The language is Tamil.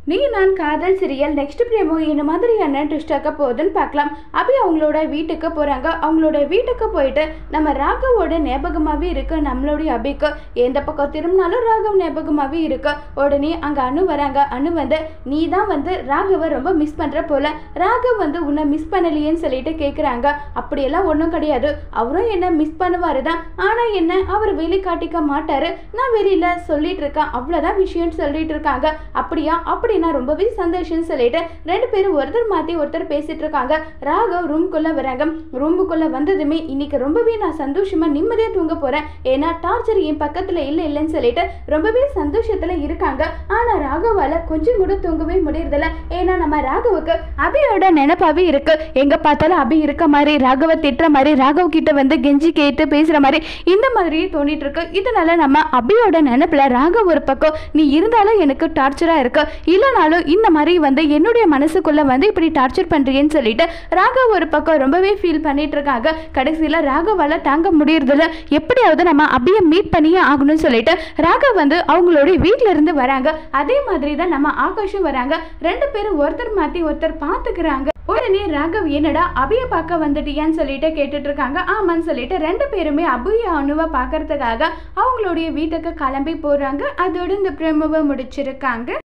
நீ நான் காதல் சீரியல் நெக்ஸ்ட் பிரேமோ என்ன மாதிரியான ட்விஸ்டாக்க போகுதுன்னு பார்க்கலாம் அபி அவங்களோட வீட்டுக்கு போகிறாங்க அவங்களோட வீட்டுக்கு போயிட்டு நம்ம ராகவோட ஞாபகமாகவே இருக்கு நம்மளுடைய அபிக்கு எந்த பக்கம் திரும்பினாலும் ராகவ் ஞாபகமாகவே இருக்கு உடனே அங்கே அனு வராங்க அனு வந்து நீ தான் வந்து ராகவை ரொம்ப மிஸ் பண்ணுற போல ராகவ் வந்து உன்னை மிஸ் பண்ணலையேன்னு சொல்லிட்டு கேட்குறாங்க அப்படியெல்லாம் ஒன்றும் கிடையாது அவரும் என்ன மிஸ் பண்ணுவார் தான் ஆனால் என்ன அவர் வெளி காட்டிக்க மாட்டாரு நான் வெளியில் சொல்லிட்டு இருக்கேன் அவ்வளோதான் விஷயம்னு சொல்லிட்டு இருக்காங்க அப்படியா அப்படின்னா ரொம்பவே சந்தோஷம்னு சொல்லிட்டு ரெண்டு பேரும் ஒருத்தர் மாற்றி ஒருத்தர் பேசிட்டு இருக்காங்க ராகவ் ரூம்குள்ளே வராங்க ரூமுக்குள்ளே வந்ததுமே இன்னைக்கு ரொம்பவே நான் சந்தோஷமா நிம்மதியாக தூங்க போகிறேன் ஏன்னா டார்ச்சர் என் பக்கத்தில் இல்லை இல்லைன்னு சொல்லிட்டு ரொம்பவே சந்தோஷத்தில் இருக்காங்க ஆனால் ராகவால் கொஞ்சம் கூட தூங்கவே முடியறதில்ல ஏன்னா நம்ம ராகவுக்கு அபியோட நினைப்பாவே இருக்கு எங்க பார்த்தாலும் அபி இருக்க மாதிரி ராகவ திட்டுற மாதிரி ராகவ் கிட்ட வந்து கெஞ்சி கேட்டு பேசுற மாதிரி இந்த மாதிரியே தோணிட்டு இருக்கு இதனால நம்ம அபியோட நினைப்புல ராகவ் ஒரு பக்கம் நீ இருந்தாலும் எனக்கு டார்ச்சரா இருக்கு இல்லைனாலும் இந்த மாதிரி வந்து என்னுடைய மனசுக்குள்ள வந்து இப்படி டார்ச்சர் பண்றீங்கன்னு சொல்லிட்டு ராகவ் ஒரு பக்கம் ரொம்பவே ஃபீல் பண்ணிட்டு இருக்காங்க கடைசியில ராகவால தாங்க முடியறதில்ல எப்படியாவது நம்ம அபியை மீட் பண்ணியே ஆகணும்னு சொல்லிட்டு ராகவ் வந்து அவங்களுடைய வீட்ல இருந்து வராங்க அதே மாதிரி தான் நம்ம ஆகாஷும் வராங்க ரெண்டு பேரும் ஒருத்தர் மாத்தி ஒருத்தர் பார்த்துக்கிறாங்க உடனே ராகவ் என்னடா அபிய பார்க்க வந்துட்டியான்னு சொல்லிட்டு கேட்டுட்டு இருக்காங்க ஆமான்னு சொல்லிட்டு ரெண்டு பேருமே அபிய அணுவை பார்க்கறதுக்காக அவங்களுடைய வீட்டுக்கு கிளம்பி போறாங்க அதோட இந்த பிரமுவை முடிச்சிருக்காங்க